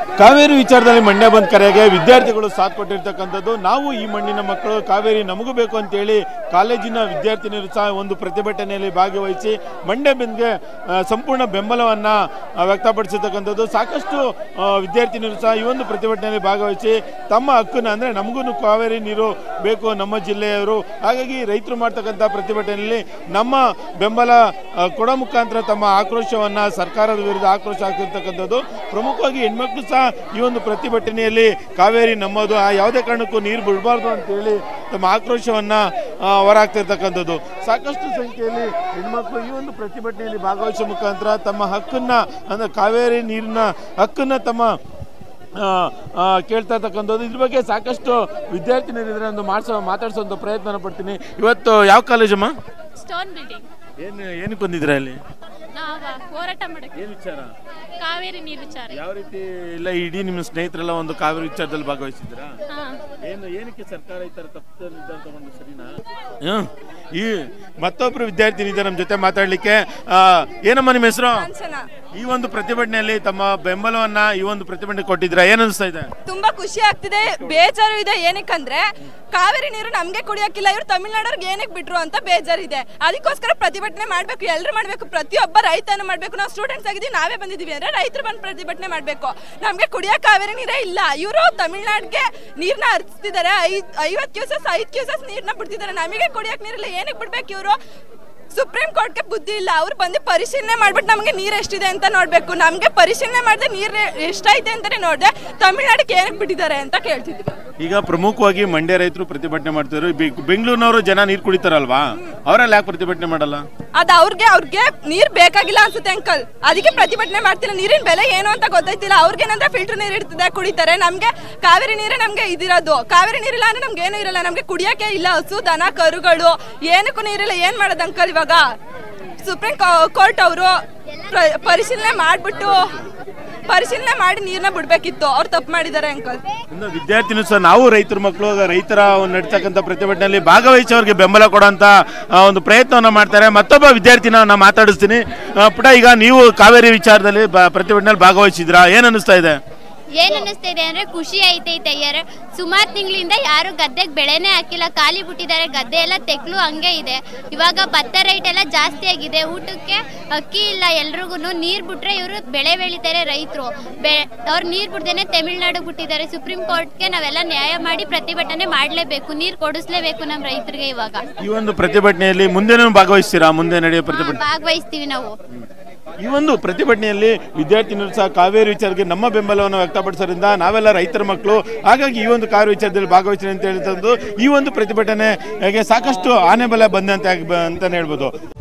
ಕಾವೇರಿ ವಿಚಾರದಲ್ಲಿ ಮಂಡ್ಯ ಬಂದ್ ಕರೆಗೆ ವಿದ್ಯಾರ್ಥಿಗಳು ಸಾಥ್ ಕೊಟ್ಟಿರ್ತಕ್ಕಂಥದ್ದು ನಾವು ಈ ಮಣ್ಣಿನ ಮಕ್ಕಳು ಕಾವೇರಿ ನಮಗೂ ಬೇಕು ಅಂತೇಳಿ ಕಾಲೇಜಿನ ವಿದ್ಯಾರ್ಥಿನಿಯರು ಸಹ ಒಂದು ಪ್ರತಿಭಟನೆಯಲ್ಲಿ ಭಾಗವಹಿಸಿ ಮಂಡ್ಯ ಬಂದ್ಗೆ ಆ, ಸಂಪೂರ್ಣ ಬೆಂಬಲವನ್ನ ಆ, ವ್ಯಕ್ತಪಡಿಸಿರ್ತಕ್ಕಂಥದ್ದು ಸಾಕಷ್ಟು ಆ, ವಿದ್ಯಾರ್ಥಿನಿಯರು ಸಹ ಈ ಒಂದು ಪ್ರತಿಭಟನೆಯಲ್ಲಿ ಭಾಗವಹಿಸಿ ತಮ್ಮ ಹಕ್ಕನ್ನ ಅಂದ್ರೆ ನಮಗೂ ಕಾವೇರಿ ನೀರು ಬೇಕು ನಮ್ಮ ಜಿಲ್ಲೆಯವರು ಹಾಗಾಗಿ ರೈತರು ಮಾಡ್ತಕ್ಕಂಥ ಪ್ರತಿಭಟನೆಯಲ್ಲಿ ನಮ್ಮ ಬೆಂಬಲ ಆ, ಕೊಡೋ ಮುಖಾಂತರ ತಮ್ಮ ಆಕ್ರೋಶವನ್ನ ಸರ್ಕಾರದ ವಿರುದ್ಧ ಆಕ್ರೋಶ ಆಗ್ತಿರ್ತಕ್ಕಂಥದ್ದು ಪ್ರಮುಖವಾಗಿ ಹೆಣ್ಮಕ್ಳು ಸಹ ಈ ಒಂದು ಪ್ರತಿಭಟನೆಯಲ್ಲಿ ಕಾವೇರಿ ನಮ್ಮದು ಆ ಯಾವುದೇ ಕಾರಣಕ್ಕೂ ನೀರು ಬಿಡಬಾರ್ದು ಅಂತೇಳಿ ತಮ್ಮ ಆಕ್ರೋಶವನ್ನ ಆ, ಹೊರಹಾಕ್ತಿರ್ತಕ್ಕಂಥದ್ದು ಸಾಕಷ್ಟು ಸಂಖ್ಯೆಯಲ್ಲಿ ಹೆಣ್ಮಕ್ಳು ಈ ಒಂದು ಪ್ರತಿಭಟನೆಯಲ್ಲಿ ಭಾಗವಹಿಸುವ ಮುಖಾಂತರ ತಮ್ಮ ಹಕ್ಕನ್ನ ಅಂದ್ರೆ ಕಾವೇರಿ ನೀರಿನ ಹಕ್ಕನ್ನ ತಮ್ಮ ಆ, ಆ, ಕೇಳ್ತಾ ಇರ್ತಕ್ಕಂಥದ್ದು ಇದ್ರ ಬಗ್ಗೆ ಸಾಕಷ್ಟು ವಿದ್ಯಾರ್ಥಿನಿಯರಿದ್ರೆ ಒಂದು ಮಾಡಿಸೋ ಮಾತಾಡ್ಸೋಂಥ ಪ್ರಯತ್ನ ಪಡ್ತೀನಿ ಇವತ್ತು ಯಾವ ಕಾಲೇಜಮ್ಮ ಸ್ಟೋನ್ ಬಿಲ್ಡಿಂಗ್ ಏನು ಏನಕ್ಕೆ ಬಂದಿದ್ದೀರಾ ಇಲ್ಲಿ ನಾವ ಹೋರಾಟ ಮಾಡಕ್ಕೆ ಏನು ವಿಚಾರ ಕಾವೇರಿ ನೀರು ವಿಚಾರ ಯಾವ ರೀತಿ ಇಲ್ಲ ಇಡೀ ನಿಮ್ಮ ಸ್ನೇಹಿತರೆಲ್ಲ ಒಂದು ಕಾವೇರಿ ವಿಚಾರದಲ್ಲಿ ಭಾಗವಹಿಸಿದ್ರಾ ಹಾ ಏನು ಏನಕ್ಕೆ ಸರ್ಕಾರ ಈ ತರ ತಪ್ಪು ನಿರ್ಧಾರ ತಗೊಂಡು ಸರಿನಾ ಹ್ಮ್. ಈ ಮತ್ತೊಬ್ರು ವಿದ್ಯಾರ್ಥಿನಿ ಇದ್ದಾರೆ ನಮ್ಮ ಜೊತೆ ಮಾತಾಡ್ಲಿಕ್ಕೆ ಆ, ಏನಮ್ಮ ನಿಮ್ಮ ಹೆಸರು ಈ ಒಂದು ಪ್ರತಿಭಟನೆಯಲ್ಲಿ ತಮ್ಮ ಬೆಂಬಲವನ್ನ ಈ ಒಂದು ಪ್ರತಿಭಟನೆ ಕೊಟ್ಟಿದ್ರ ಏನ್ ಅನಿಸ್ತಾ ಇದೆ ತುಂಬಾ ಖುಷಿ ಆಗ್ತಿದೆ ಬೇಜಾರು ಇದೆ ಏನಕ್ಕಂದ್ರೆ ಕಾವೇರಿ ನೀರು ನಮ್ಗೆ ಕುಡಿಯಕ್ಕಿಲ್ಲ ಇವ್ರು ತಮಿಳ್ನಾಡವ್ರಿಗೆ ಏನಕ್ಕೆ ಬಿಟ್ರು ಅಂತ ಬೇಜಾರಿದೆ ಅದಕ್ಕೋಸ್ಕರ ಪ್ರತಿಭಟನೆ ಮಾಡ್ಬೇಕು ಎಲ್ಲರೂ ಮಾಡ್ಬೇಕು ಪ್ರತಿಯೊಬ್ಬ ರೈತನ ಮಾಡ್ಬೇಕು ನಾವು ಸ್ಟೂಡೆಂಟ್ಸ್ ಆಗಿದ್ದೀವಿ ನಾವೇ ಬಂದಿದ್ದೀವಿ ಅಂದ್ರೆ ರೈತರು ಬಂದು ಪ್ರತಿಭಟನೆ ಮಾಡ್ಬೇಕು ನಮ್ಗೆ ಕುಡಿಯಕ್ ಕಾವೇರಿ ನೀರೇ ಇಲ್ಲ ಇವರು ತಮಿಳ್ನಾಡ್ಗೆ ನೀರ್ನ ಹರಿಸ್ತಿದ್ದಾರೆ ಐದ್ ಐವತ್ ಕ್ಯೂಸಸ್ ಐದ್ ಕ್ಯೂಸಸ್ ನೀರ್ನ ಬಿಡ್ತಿದ್ದಾರೆ ನಮಗೆ ಕುಡಿಯಕ್ ನೀರಿಲ್ಲ ಏನಕ್ಕೆ ಬಿಡ್ಬೇಕು ಇವರು ಸುಪ್ರೀಂ ಕೋರ್ಟ್ಗೆ ಬುದ್ಧಿ ಇಲ್ಲ ಅವ್ರು ಬಂದು ಪರಿಶೀಲನೆ ಮಾಡ್ಬಿಟ್ಟು ನಮಗೆ ನೀರು ಎಷ್ಟಿದೆ ಅಂತ ನೋಡ್ಬೇಕು ನಮ್ಗೆ ಪರಿಶೀಲನೆ ಮಾಡಿದ್ರೆ ನೀರು ಎಷ್ಟೈತೆ ಅಂತಾನೆ ನೋಡಿದೆ ತಮಿಳ್ನಾಡಿಗೆ ಏನಕ್ಕೆ ಬಿಟ್ಟಿದ್ದಾರೆ ಅಂತ ಕೇಳ್ತಿದ್ವಿ ಈಗ ಪ್ರಮುಖವಾಗಿ ಮಂಡ್ಯ ರೈತರು ಪ್ರತಿಭಟನೆ ಮಾಡ್ತಿದ್ರು ಬೆ- ಬೆಂಗಳೂರಿನವರು ಜನ ನೀರು ಕುಡಿತಾರಲ್ವಾ ಅವರೆಲ್ಲ ಯಾಕೆ ಪ್ರತಿಭಟನೆ ಮಾಡಲ್ಲ ಅದ್ ಅವ್ರಿಗೆ ಅವ್ರಿಗೆ ನೀರ್ ಬೇಕಾಗಿಲ್ಲ ಅನ್ಸುತ್ತೆ ಅಂಕಲ್ ಅದಕ್ಕೆ ಪ್ರತಿಭಟನೆ ಮಾಡ್ತಿಲ್ಲ ನೀರಿನ ಬೆಲೆ ಏನು ಅಂತ ಗೊತ್ತಾಯ್ತಿಲ್ಲ ಅವ್ರಿಗೇನಂದ್ರೆ ಫಿಲ್ಟರ್ ನೀರ್ ಇರ್ತದೆ ಕುಡಿತಾರೆ ನಮ್ಗೆ ಕಾವೇರಿ ನೀರೇ ನಮ್ಗೆ ಇದಿರೋದು ಕಾವೇರಿ ನೀರಿಲ್ಲ ಅಂದ್ರೆ ನಮ್ಗೆ ಏನೂ ಇರಲ್ಲ ನಮ್ಗೆ ಕುಡಿಯಕ್ಕೆ ಇಲ್ಲ ಹಸು ದನ ಕರುಗಳು ಏನಕ್ಕೂ ನೀರಿಲ್ಲ ಏನ್ ಮಾಡೋದು ಅಂಕಲ್ ಇವಾಗ ಸುಪ್ರೀಂ ಕೋರ್ಟ್ ಅವರು ಪರಿಶೀಲನೆ ಮಾಡ್ಬಿಟ್ಟು ಪರಿಶೀಲನೆ ಮಾಡಿ ನೀರ್ನ ಬಿಡ್ಬೇಕಿತ್ತು ಅವ್ರು ತಪ್ಪು ಮಾಡಿದ್ದಾರೆ ಅಂಕಲ್ ಇನ್ನು ವಿದ್ಯಾರ್ಥಿನೂ ಸಹ ನಾವು ರೈತರ ಮಕ್ಕಳು ರೈತರ ಒಂದು ನಡೀತಕ್ಕಂಥ ಪ್ರತಿಭಟನೆಯಲ್ಲಿ ಭಾಗವಹಿಸಿ ಅವ್ರಿಗೆ ಬೆಂಬಲ ಕೊಡೋಂಥ ಆ, ಒಂದು ಪ್ರಯತ್ನವನ್ನ ಮಾಡ್ತಾರೆ ಮತ್ತೊಬ್ಬ ವಿದ್ಯಾರ್ಥಿನ ನಾ ಮಾತಾಡಿಸ್ತೀನಿ ಆ, ಪುಟ ಈಗ ನೀವು ಕಾವೇರಿ ವಿಚಾರದಲ್ಲಿ ಬ- ಪ್ರತಿಭಟನೆಯಲ್ಲಿ ಭಾಗವಹಿಸಿದ್ರಾ ಏನ್ ಅನಿಸ್ತಾ ಇದೆ ಏನ್ ಅನ್ನಿಸ್ತಾ ಇದೆ ಅಂದ್ರೆ ಖುಷಿ ಐತೈತೆ ಯಾರು ಸುಮಾರು ತಿಂಗಳಿಂದ ಯಾರು ಗದ್ದೆಗೆ ಬೆಳೆನೇ ಹಾಕಿಲ್ಲ ಖಾಲಿ ಬಿಟ್ಟಿದ್ದಾರೆ ಗದ್ದೆ ಎಲ್ಲ ತೆಕ್ಲು ಹಂಗೆ ಇದೆ ಇವಾಗ ಭತ್ತ ರೇಟ್ ಎಲ್ಲ ಜಾಸ್ತಿ ಆಗಿದೆ ಊಟಕ್ಕೆ ಅಕ್ಕಿ ಇಲ್ಲ ಎಲ್ರಿಗೂ ನೀರ್ ಬಿಟ್ರೆ ಇವರು ಬೆಳೆ ಬೆಳಿತಾರೆ ರೈತರು ಬೆ ಅವ್ರು ನೀರ್ ಬಿಡ್ದೇನೆ ತಮಿಳ್ನಾಡು ಬಿಟ್ಟಿದ್ದಾರೆ ಸುಪ್ರೀಂ ಕೋರ್ಟ್ಗೆ ನಾವೆಲ್ಲ ನ್ಯಾಯ ಮಾಡಿ ಪ್ರತಿಭಟನೆ ಮಾಡ್ಲೇಬೇಕು ನೀರ್ ಕೊಡಿಸ್ಲೇಬೇಕು ನಮ್ಮ ರೈತರಿಗೆ ಇವಾಗ ಈ ಒಂದು ಪ್ರತಿಭಟನೆಯಲ್ಲಿ ಮುಂದೆನೂ ಭಾಗವಹಿಸ್ತೀರಾ ಮುಂದೆ ನಡೆಯೋ ಹಾ, ಪ್ರತಿಭಟನೆ ಭಾಗವಹಿಸ್ತೀವಿ ನಾವು ಈ ಒಂದು ಪ್ರತಿಭಟನೆಯಲ್ಲಿ ವಿದ್ಯಾರ್ಥಿನಿಯರು ಸಹ ಕಾವೇರಿ ವಿಚಾರಕ್ಕೆ ನಮ್ಮ ಬೆಂಬಲವನ್ನು ವ್ಯಕ್ತಪಡಿಸೋದ್ರಿಂದ ನಾವೆಲ್ಲ ರೈತರ ಮಕ್ಕಳು ಹಾಗಾಗಿ ಈ ಒಂದು ಕಾವೇರಿ ವಿಚಾರದಲ್ಲಿ ಭಾಗವಹಿಸ್ತೀನಿ ಅಂತ ಹೇಳ್ತಂದು ಈ ಒಂದು ಪ್ರತಿಭಟನೆಗೆ ಸಾಕಷ್ಟು ಆನೆ ಬಲ ಬಂದಂತೆ ಆಗಿ- ಬ- ಅಂತಾನೆ ಹೇಳ್ಬೋದು